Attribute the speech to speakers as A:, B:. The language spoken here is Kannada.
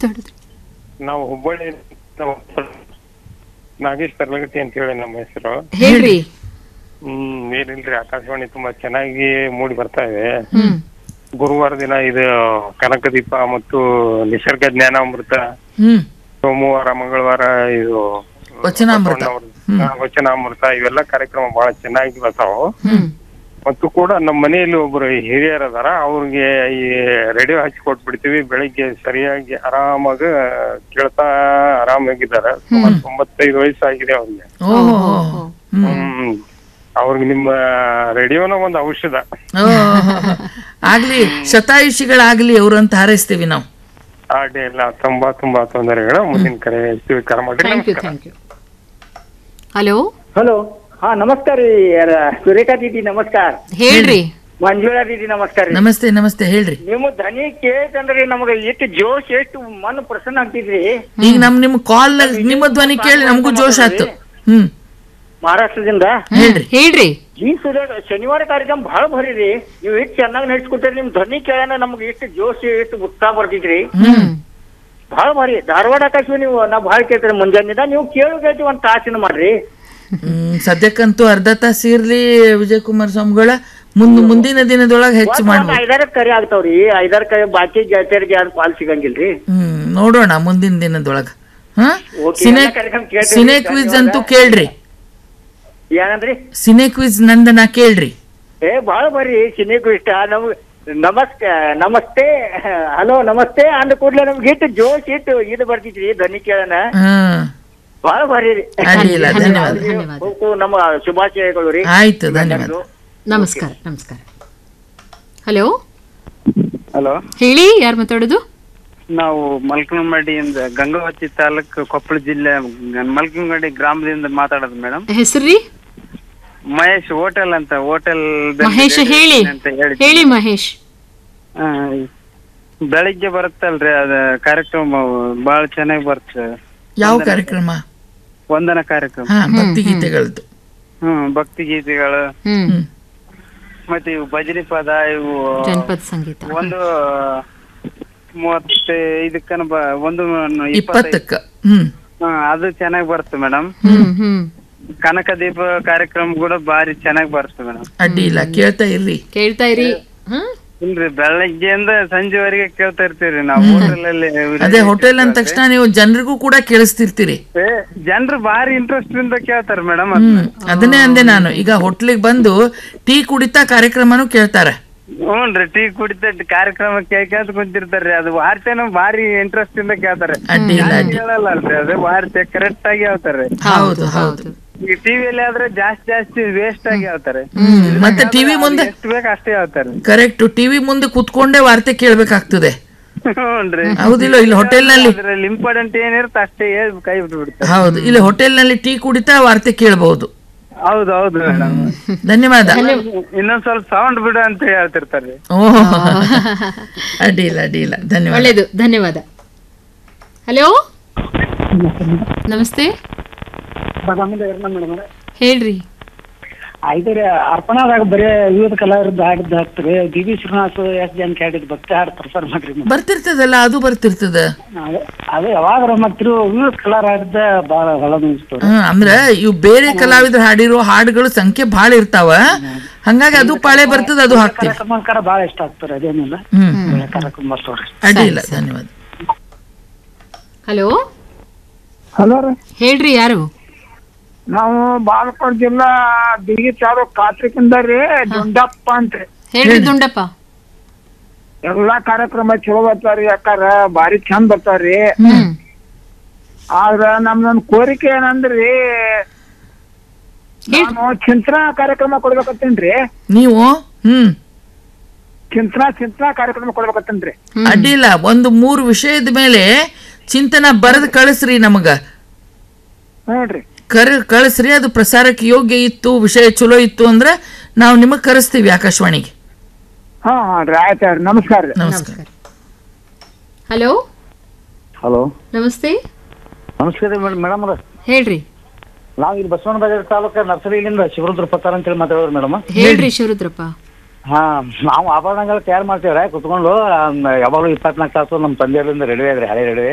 A: ಮಾತಾಡಿದ್ರಿ
B: ನಾವು ಹುಬ್ಬಳ್ಳಿ ನಾಗೇಶ್ ತರ್ಲಗಟ್ಟಿ ಅಂತ ಹೇಳಿ ನಮ್ಮ ಹೆಸರು
A: ಹೇಳ್ರಿ
B: ಹ್ಮ್ ಏನಿಲ್ರಿ ಆಕಾಶವಾಣಿ ತುಂಬಾ ಚೆನ್ನಾಗಿ ಮೂಡಿ ಬರ್ತಾ ಇದೆ
A: ಹ್ಮ್
B: ಗುರುವಾರ ದಿನ ಇದು ಕನಕದೀಪ ಮತ್ತು ನಿಸರ್ಗ ಜ್ಞಾನಾಮೃತ
C: ಹ್ಮ್
B: ಸೋಮವಾರ ಮಂಗಳವಾರ ಇದು
C: ವಚನಾಮೃತ
B: ಹಾ, ವಚನಾಮೃತ ಇವೆಲ್ಲ ಕಾರ್ಯಕ್ರಮ ಬಹಳ ಚೆನ್ನಾಗಿ ಬರ್ತಾವ
A: ಹ್ಮ್
B: ಮತ್ತು ಕೂಡ ನಮ್ಮ ಮನೆಯಲ್ಲಿ ಒಬ್ರು ಹಿರಿಯರ್ ಅದಾರ ಅವ್ರಿಗೆ ಈ ರೇಡಿಯೋ ಹಚ್ಚಿ ಕೊಟ್ಬಿಡ್ತೀವಿ ಬೆಳಿಗ್ಗೆ ಸರಿಯಾಗಿ ಆರಾಮಾಗ ಕೇಳ್ತಾ ಆರಾಮಾಗಿದ್ದಾರೆ ಸುಮಾರು ತೊಂಬತ್ತೈದು ವಯಸ್ಸಾಗಿದೆ ಅವ್ರಿಗೆ
C: ಓಹೋ
B: ಹ್ಮ್ ಅವ್ರಿಗೆ ನಿಮ್ಮ ರೇಡಿಯೋನ ಒಂದು ಔಷಧ
C: ಆಗ್ಲಿ ಶತಾಯುಷಿಗಳಾಗ್ಲಿ ಅವ್ರು ಅಂತ ಹಾರೈಸ್ತೀವಿ ನಾವು
B: ಅಡ್ಡಿ ಇಲ್ಲ ತುಂಬಾ ತುಂಬಾ ತೊಂದರೆಗಳು ಮುಂದಿನ ಕರೆ ಸ್ವೀಕಾರ ಮಾಡಿ
A: ಥ್ಯಾಂಕ್ ಯು
B: ನಮಸ್ಕಾರ
A: ಥ್ಯಾಂಕ್ ಯು ಹಲೋ
D: ಹಲೋ ಹಾ ನಮಸ್ಕಾರ ರೀ ಯಾರ- ಸುರೇಖಾ ದೀದಿ ನಮಸ್ಕಾರ
A: ಹೇಳ್ರಿ
D: ಮಂಜುಳಾ ದೀದಿ ನಮಸ್ಕಾರ ರೀ
C: ನಮಸ್ತೆ ನಮಸ್ತೆ ಹೇಳ್ರಿ
D: ನಿಮ್ಮ ಧ್ವನಿ ಕೇಳ್ತಂದ್ರಿ ನಮಗ ಎಷ್ಟು ಜೋಶ್ ಎಷ್ಟು ಮನ್ ಪ್ರಸನ್ನ ಆಗ್ತಿದ್ರಿ
C: ಈಗ ನಮ್ ನಿಮ್ ಕಾಲ್ ನಿಮ್ಮ ಧ್ವನಿ ಕೇಳಿ ನಮಗೂ ಜೋಶ್ ಆಯ್ತು ಹ್ಮ್
D: ಮಹಾರಾಷ್ಟ್ರದಿಂದ
C: ಹೇಳ್ರಿ
A: ಹೇಳ್ರಿ
D: ಈ ಸುರೇ ಶನಿವಾರ ಕಾರ್ಯಕ್ರಮ ಬಹಳ ಭರಿ ರೀ ನೀವು ಎಷ್ಟು ಚೆನ್ನಾಗಿ ನಡ್ಸ್ಕೊಟ್ರಿ ನಿಮ್ ಧ್ವನಿ ಕೇಳೋಣ ನಮ್ಗೆ ಎಷ್ಟು ಜೋಶ್ ಎಷ್ಟು ಉತ್ಸಾಹ ಬರ್ತಿದ್ರಿ
A: ಹ್ಮ್
D: ಬಹಳ ಭಾರಿ ಧಾರವಾಡ ಆಕಾಶವಾಣಿ ನೀವು ನಾ ಬಹಳ ಕೇಳ್ತೀರಿ ಮುಂಜಾನಿಂದ ನೀವು ಕೇಳು ಕೇಳ್ತೀವಿ ಒಂದ್ ತಾಸಿನ ಮಾಡ್ರಿ
C: ಹ್ಮ್ ಸದ್ಯಕ್ಕಂತೂ ಅರ್ಧ ತಾಸು ಇರ್ಲಿ ವಿಜಯ್ ಕುಮಾರ್ ಸ್ವಾಮಿಗಳ ಮುಂದ್ ಮುಂದಿನ ದಿನದೊಳಗೆ ಹೆಚ್ಚು
D: ಒಂದ್
C: ಮಾಡ್ಬೋದು
D: ಐದಾರು ಕರೆ ಆಗ್ತಾವ್ರಿ ಐದಾರು ಕರೆ ಬಾಕಿ ಗೆಳತಿಯರಿಗೆ ಯಾರು ಪಾಲ್ ಸಿಗಂಗಿಲ್ರಿ
C: ಹ್ಮ್ ನೋಡೋಣ ಮುಂದಿನ ದಿನದೊಳಗ ಹಾ
D: Okay,
C: ಸಿನೆ
D: ಎಲ್ಲ ಕಾರ್ಯಕ್ರಮ ಕೇಳ್ತೀವಿ.
C: ಸಿನೆ ಕ್ವಿಜ್ ಅಂತೂ ಕೇಳ್ರಿ
D: ಏನಂದ್ರಿ
C: ಸಿನೆ ಕ್ವಿಜ್ ನಂದನ ಕೇಳ್ರಿ
D: ಏ ಬಾಳ ಬರ್ರಿ ಸಿನಿಗೂ ಇಷ್ಟ ನಮ್ಗ್ ನಮಸ್ತೆ ನಮಸ್ತೆ ಹಲೋ ನಮಸ್ತೆ ಅಂದ ಕೂಡ್ಲೆ ನಮ್ಗೆ ಇಟ್ಟು ಜೋಶ್ ಇಟ್ಟು ಇದು ಬರ್ತಿದ್ರಿ ಧ್ವನಿ ಕೇಳನ
C: ಹ್ಮ್
D: ಬಾಳ ಭಾರಿ ರೀ
C: ಅಡ್ಡಿಲ್ಲ ಧನ್ಯವಾದ
A: ಧನ್ಯವಾದ
D: ಹೋಗ್ತು ನಮ್ಮ ಶುಭಾಶಯಗಳು ರೀ
C: ಆಯ್ತು ಧನ್ಯವಾದ
A: ನಮಸ್ಕಾರ ನಮಸ್ಕಾರ ಹಲೋ
E: ಹಲೋ
A: ಹೇಳಿ ಯಾರು ಮಾತಾಡೋದು
E: ನಾವು ಮಲ್ಕನಮಡಿಯಿಂದ ಗಂಗಾವತಿ ತಾಲೂಕು ಕೊಪ್ಪಳ ಜಿಲ್ಲೆ ಮಲ್ಕನಮಡಿ ಗ್ರಾಮದಿಂದ ಮಾತಾಡೋದು ಮೇಡಮ್
A: ಹೆಸರ್ರಿ
E: ಮಹೇಶ್ ಹೋಟೆಲ್ ಅಂತ ಹೋಟೆಲ್
A: ಮಹೇಶ್ ಹೇಳಿ
E: ಅಂತ ಹೇಳಿ
A: ಹೇಳಿ ಮಹೇಶ್
E: ಆ, ಬೆಳಿಗ್ಗೆ ಬರುತ್ತಲ್ರಿ ಅದ ಕಾರ್ಯಕ್ರಮ ಬಹಳ ಚೆನ್ನಾಗಿ ಬರುತ್ತೆ
C: ಯಾವ ಕಾರ್ಯಕ್ರಮ
E: ವಂದನ ಕಾರ್ಯಕ್ರಮ
C: ಹಾ ಭಕ್ತಿ ಗೀತೆಗಳದ್ದು
E: ಹ್ಮ್ ಭಕ್ತಿ ಗೀತೆಗಳು
A: ಹ್ಮ್
C: ಹ್ಮ್
E: ಮತ್ತೆ ಇವು ಭಜನೆ ಪದ ಇವು
A: ಜನಪದ ಸಂಗೀತ
E: ಒಂದು ಮೂವತ್ತೈದಕ್ಕನ ಬ ಒಂದು ಇಪ್ಪತ್ತೈದು
C: ಇಪ್ಪತ್ತಕ್ಕ ಹ್ಮ್
E: ಹಾ, ಅದು ಚೆನ್ನಾಗಿ ಬರುತ್ತೆ ಮೇಡಮ್
A: ಹ್ಮ್ ಹ್ಮ್
E: ಕನಕ ದೀಪ ಕಾರ್ಯಕ್ರಮ ಕೂಡ ಬಾರಿ ಚೆನ್ನಾಗಿ ಬರುತ್ತೆ ಮೇಡಮ್
C: ಅಡ್ಡಿ ಇಲ್ಲ ಕೇಳ್ತಾ ಇರ್ರಿ
A: ಕೇಳ್ತಾ ಇರಿ ಹ್ಮ್
E: ಇಲ್ರಿ ಬೆಳಗ್ಗೆಯಿಂದ ಸಂಜೆವರೆಗೆ ಕೇಳ್ತಾ ಇರ್ತೀವಿ ನಾವು ಹೋಟೆಲ್ ಅಲ್ಲಿ
C: ಅದೇ ಹೋಟೆಲ್ ಅಂದ ತಕ್ಷಣ ನೀವು ಜನರಿಗೂ ಕೂಡ ಕೇಳಿಸ್ತಿರ್ತೀರಿ
E: ಜನರು ಬಾರಿ ಇಂಟ್ರೆಸ್ಟ್ ಇಂದ ಕೇಳ್ತಾರೆ ಮೇಡಮ್
C: ಹ್ಮ್ ಅದನ್ನೇ ಅಂದೆ ನಾನು ಈಗ ಹೋಟ್ಲಿಗೆ ಬಂದು ಟೀ ಕುಡಿತಾ ಕಾರ್ಯಕ್ರಮನೂ ಕೇಳ್ತಾರೆ
E: ಹ್ಞೂನ್ರಿ ಟೀ ಕುಡಿತ ಕಾರ್ಯಕ್ರಮ ಕೇಳ್ಕೊಂತ ಕುಂತಿರ್ತಾರ್ರಿ ಅದು ವಾರ್ತೆನೂ ಬಾರಿ ಇಂಟ್ರೆಸ್ಟ್ ಇಂದ ಕೇಳ್ತಾರೆ
C: ಅಡ್ಡಿ ಇಲ್ಲ ಅಡ್ಡಿ
E: ಕೇಳಲ್ಲ ಅಲ್ರಿ ಅದು ವಾರ್ತೆ ಕರೆಕ್ಟ್ ಆಗಿ ಹೇಳ್ತಾರೆ
C: ಹೌದು ಹೌದು
E: ಈಗ ಟಿವಿಯಲ್ಲಿ ಆದ್ರೆ ಜಾಸ್ತಿ ಜಾಸ್ತಿ ವೇಸ್ಟ್ ಆಗಿ ಹೇಳ್ತಾರೆ
C: ಹ್ಮ್ ಮತ್ತೆ ಟಿವಿ ಮುಂದೆ
E: ಎಷ್ಟು ಬೇಕು ಅಷ್ಟೇ ಹೇಳ್ತಾರೆ
C: ಕರೆಕ್ಟ್ ಟಿವಿ ಮುಂದೆ ಕುತ್ಕೊಂಡೇ ವಾರ್ತೆ ಕೇಳ್ಬೇಕಾಗ್ತದೆ
E: ಹ್ಞೂನ್ರಿ
C: ಹೌದಿಲ್ಲ ಇಲ್ಲಿ ಹೋಟೆಲ್ನಲ್ಲಿ
E: ಅದ್ರಲ್ಲಿ ಇಂಪಾರ್ಟೆಂಟ್ ಏನಿರುತ್ತೆ ಅಷ್ಟೇ ಹೇಳ್ ಕೈ ಬಿಟ್ಟು ಬಿಡ್ತಾರೆ
C: ಹೌದು ಇಲ್ಲಿ ಹೋಟೆಲ್ನಲ್ಲಿ ಟೀ ಕುಡಿತಾ ವಾರ್ತೆ ಕೇಳಬಹುದು
E: ಹೌದು ಹೌದು ಮೇಡಮ್
C: ಧನ್ಯವಾದ
E: ಇನ್ನೊಂದ್ ಸ್ವಲ್ಪ ಸೌಂಡ್ ಬಿಡು ಅಂತ ಹೇಳ್ತಿರ್ತಾರೆ
C: ಓಹ್ ಅಡ್ಡಿ ಇಲ್ಲ ಅಡ್ಡಿ ಇಲ್ಲ ಧನ್ಯವಾದ
A: ಒಳ್ಳೇದು ಧನ್ಯವಾದ ಹಲೋ ನಮಸ್ತೆ ಹೇಳ್ರಿ
F: ಐದರ ಅರ್ಪಣಾದಾಗ ಬರೇ ವಿವಿಧ ಕಲಾವಿರದ್ದು ಹಾಡಿದ್ದು ಹಾಕ್ತಾರೆ ಡಿ ವಿ ಶ್ರೀನಿವಾಸ ಎಸ್ ಜನ ಹಾಡಿದ್ದು ಭಕ್ತಿ ಹಾಡು ಪ್ರಸಾರ ಮಾಡ್ರಿ ಮತ್ತೆ.
C: ಬರ್ತಿರ್ತದಲ್ಲ ಅದು ಬರ್ತಿರ್ತದ
F: ಅದೇ ಅದೇ ಯಾವಾಗ ಮತ್ತಿರು ವಿವಿಧ ಕಲಾರ ಹಾಡಿದ್ದ ಭಾಳ ಹೊಳ ಮುಗಿಸ್ತಾರೆ
C: ಹ್ಮ್ ಅಂದ್ರ ಇವು ಬೇರೆ ಕಲಾವಿದ್ರು ಹಾಡಿರೋ ಹಾಡುಗಳು ಸಂಖ್ಯೆ ಬಹಳ ಇರ್ತಾವ ಹಂಗಾಗಿ ಅದು ಪಾಳೆ ಬರ್ತದ ಅದು ಹಾಕ್ತಿವಿ
F: ಕಾರ್ಯಕ್ರಮಕಾರ ಭಾಳ ಇಷ್ಟ ಆಗ್ತಾರೆ ಅದೇನಿಲ್ಲ
C: ಹ್ಮ್
F: ಒಳ್ಳೆ ಕಾರ್ಯಕ್ರಮ ಬರ್ತಾವ್ರಿ
C: ಅಡ್ಡಿ ಇಲ್ಲ ಧನ್ಯವಾದ
A: ಹಲೋ
F: ಹಲೋ ರೀ
A: ಹೇಳ್ರಿ ಯಾರು
F: ನಾವು ಬಾಗಲಕೋಟೆ ಜಿಲ್ಲಾ ಬಿಗಿ ತಾಲೂಕ್ ಕಾತ್ರಿಕಿಂದ ರೀ ದುಂಡಪ್ಪ ಅಂತ್ರಿ
A: ಹೇಳ್ರಿ ದುಂಡಪ್ಪ
F: ಎಲ್ಲಾ ಕಾರ್ಯಕ್ರಮ ಚಲೋ ಬರ್ತಾವ್ರಿ ಯಾಕಾರ ಭಾರಿ ಚಂದ ಬರ್ತಾವ್ರಿ
A: ಹ್ಮ್
F: ಆದ್ರ ನಮ್ದೊಂದ್ ಕೋರಿಕೆ ಏನಂದ್ರಿ ನಾನು ಚಿಂತನಾ ಕಾರ್ಯಕ್ರಮ ಕೊಡ್ಬೇಕತ್ತೇನ್ರಿ
C: ನೀವು ಹ್ಮ್
F: ಚಿಂತನಾ ಚಿಂತನಾ ಕಾರ್ಯಕ್ರಮ ಕೊಡ್ಬೇಕತ್ತೇನ್ರಿ
C: ಅಡ್ಡಿ ಇಲ್ಲ ಒಂದು ಮೂರು ವಿಷಯದ ಮೇಲೆ ಚಿಂತನ ಬರೆದು ಕಳಿಸ್ರಿ ನಮಗ
F: ನೋಡ್ರಿ
C: ಕರ್ ಕಳಿಸ್ರಿ ಅದು ಪ್ರಸಾರಕ್ಕೆ ಯೋಗ್ಯ ಇತ್ತು ವಿಷಯ ಚಲೋ ಇತ್ತು ಅಂದ್ರೆ ನಾವು ನಿಮಗ್ ಕರೆಸ್ತೀವಿ ಆಕಾಶವಾಣಿಗೆ
F: ಹಾ ಹಾ ರೀ ಆಯ್ತು ನಮಸ್ಕಾರ ರೀ
C: ನಮಸ್ಕಾರ
A: ಹಲೋ
G: ಹಲೋ
A: ನಮಸ್ತೆ
G: ನಮಸ್ಕಾರ ಮೇಡಮ್ ಮೇಡಮ್ ಅವ್ರ
A: ಹೇಳ್ರಿ
G: ನಾವು ಇಲ್ಲಿ ಬಸವನ ಬಾಗೇವಾಡಿ ತಾಲೂಕು ನರ್ಸರಿಯಿಂದ ಶಿವರುದ್ರ ಪತ್ತಾರ ಅಂತೇಳಿ ಮಾತಾಡೋರು ಮೇಡಮ್
A: ಹೇಳ್ರಿ ಶಿವರುದ್ರಪ್ಪ
G: ಹಾ ನಾವು ಆಭರಣಗಳು ತಯಾರು ಮಾಡ್ತೇವ್ರೆ ಕುತ್ಕೊಂಡು ಯಾವಾಗಲೂ ಇಪ್ಪತ್ನಾಲ್ಕು ತಾಸು ನಮ್ಮ ತಂದೆಯವರಿಂದ ರೆಡಿ ಇದ್ರಿ ಹಳೆ ರೆಡಿ